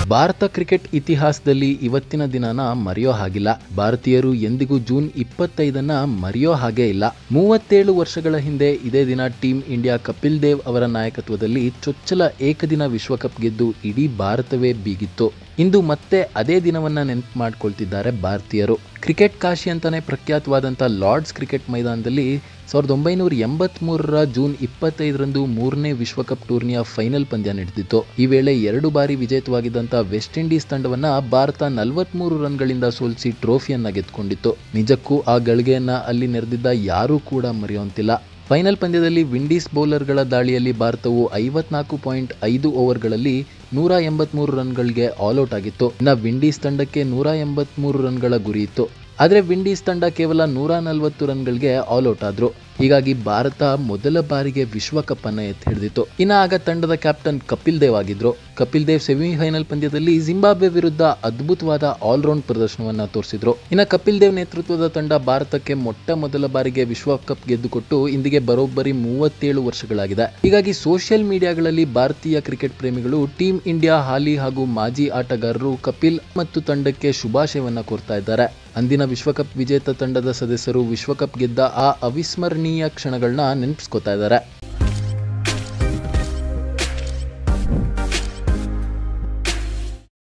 Bharat cricket ಇತಿಹಾಸದಲ್ಲಿ ಇವತ್ತಿನ ದಿನನ ಮರೆಯೋ ಹಾಗಿಲ್ಲ ಭಾರತೀಯರು ಎಂದಿಗೂ ಜೂನ್ ಇಪ್ಪತ್ತೈದನ್ನ ಮರೆಯೋ ಹಾಗೆ ಇಲ್ಲ ಮೂವತ್ತೇಳು ವರ್ಷಗಳ ಹಿಂದೆ ಇದೇ ದಿನ ಟೀಂ ಇಂಡಿಯಾ ಕಪಿಲ್ ದೇವ್ ಅವರ ನಾಯಕತ್ವದಲ್ಲಿ ಚೊಚ್ಚಲ ಏಕದಿನ ವಿಶ್ವಕಪ್ ಗೆದ್ದು ಇಡೀ ಭಾರತವೇ ಬೀಗಿತ್ತು ಇಂದು ಮತ್ತೆ ಅದೇ ದಿನವನ್ನ ನೆನಪು ಮಾಡ್ಕೊಳ್ತಿದ್ದಾರೆ ಭಾರತೀಯರು ಕ್ರಿಕೆಟ್ ಕಾಶಿ ಅಂತಾನೆ ಪ್ರಖ್ಯಾತವಾದಂಥ ಲಾರ್ಡ್ಸ್ ಕ್ರಿಕೆಟ್ ಮೈದಾನದಲ್ಲಿ ಸಾವಿರದ ಒಂಬೈನೂರ ಎಂಬತ್ಮೂರರ ಜೂನ್ ಇಪ್ಪತ್ತೈದರಂದು ಮೂರನೇ ವಿಶ್ವಕಪ್ ಟೂರ್ನಿಯ ಫೈನಲ್ ಪಂದ್ಯ ನಡೆದಿತ್ತು ಈ ವೇಳೆ ಎರಡು ಬಾರಿ ವಿಜೇತವಾಗಿದ್ದಂಥ ವೆಸ್ಟ್ ಇಂಡೀಸ್ ತಂಡವನ್ನ ಭಾರತ ನಲವತ್ಮೂರು ರನ್ಗಳಿಂದ ಸೋಲಿಸಿ ಟ್ರೋಫಿಯನ್ನ ಗೆದ್ದುಕೊಂಡಿತ್ತು ನಿಜಕ್ಕೂ ಆ ಗಳಿಗೆಯನ್ನ ಅಲ್ಲಿ ನೆರೆದಿದ್ದ ಯಾರೂ ಕೂಡ ಮರೆಯುವಂತಿಲ್ಲ ಫೈನಲ್ ಪಂದ್ಯದಲ್ಲಿ ವಿಂಡೀಸ್ ಬೌಲರ್ಗಳ ದಾಳಿಯಲ್ಲಿ ಭಾರತವು ಐವತ್ನಾಲ್ಕು ಪಾಯಿಂಟ್ ಐದು ಓವರ್ಗಳಲ್ಲಿ ನೂರ ಎಂಬತ್ಮೂರು ರನ್ಗಳಿಗೆ ಆಲ್ಔಟ್ ಆಗಿತ್ತು ಇನ್ನು ವಿಂಡೀಸ್ ತಂಡಕ್ಕೆ ನೂರ ಎಂಬತ್ಮೂರು ರನ್ಗಳ ಗುರಿ ಇತ್ತು ಆದರೆ ವಿಂಡೀಸ್ ತಂಡ ಕೇವಲ ನೂರ ನಲವತ್ತು ರನ್ಗಳಿಗೆ ಆಲ್ಔಟ್ ಆದ್ರು ಹೀಗಾಗಿ ಭಾರತ ಮೊದಲ ಬಾರಿಗೆ ವಿಶ್ವಕಪ್ ಅನ್ನ ಎತ್ತಿ ಹಿಡಿದಿತ್ತು ಇನ್ನು ಆಗ ತಂಡದ ಕ್ಯಾಪ್ಟನ್ ಕಪಿಲ್ ದೇವ್ ಆಗಿದ್ರು ಕಪಿಲ್ ದೇವ್ ಸೆಮಿಫೈನಲ್ ಪಂದ್ಯದಲ್ಲಿ ಜಿಂಬಾಬ್ವೆ ವಿರುದ್ಧ ಅದ್ಭುತವಾದ ಆಲ್ರೌಂಡ್ ಪ್ರದರ್ಶನವನ್ನ ತೋರಿಸಿದ್ರು ಇನ್ನು ಕಪಿಲ್ ದೇವ್ ನೇತೃತ್ವದ ತಂಡ ಭಾರತಕ್ಕೆ ಮೊಟ್ಟ ಮೊದಲ ಬಾರಿಗೆ ವಿಶ್ವಕಪ್ ಗೆದ್ದುಕೊಟ್ಟು ಇಂದಿಗೆ ಬರೋಬ್ಬರಿ ಮೂವತ್ತೇಳು ವರ್ಷಗಳಾಗಿದೆ ಹೀಗಾಗಿ ಸೋಷಿಯಲ್ ಮೀಡಿಯಾಗಳಲ್ಲಿ ಭಾರತೀಯ ಕ್ರಿಕೆಟ್ ಪ್ರೇಮಿಗಳು ಟೀಂ ಇಂಡಿಯಾ ಹಾಲಿ ಹಾಗೂ ಮಾಜಿ ಆಟಗಾರರು ಕಪಿಲ್ ಮತ್ತು ತಂಡಕ್ಕೆ ಶುಭಾಶಯವನ್ನ ಕೋರ್ತಾ ಇದ್ದಾರೆ ಅಂದಿನ ವಿಶ್ವಕಪ್ ವಿಜೇತ ತಂಡದ ಸದಸ್ಯರು ವಿಶ್ವಕಪ್ ಗೆದ್ದ ಆ ಅವಿಸ್ಮರಣೀಯ ಕ್ಷಣಗಳನ್ನ ನೆನಪಿಸ್ಕೊತಾ ಇದ್ದಾರೆ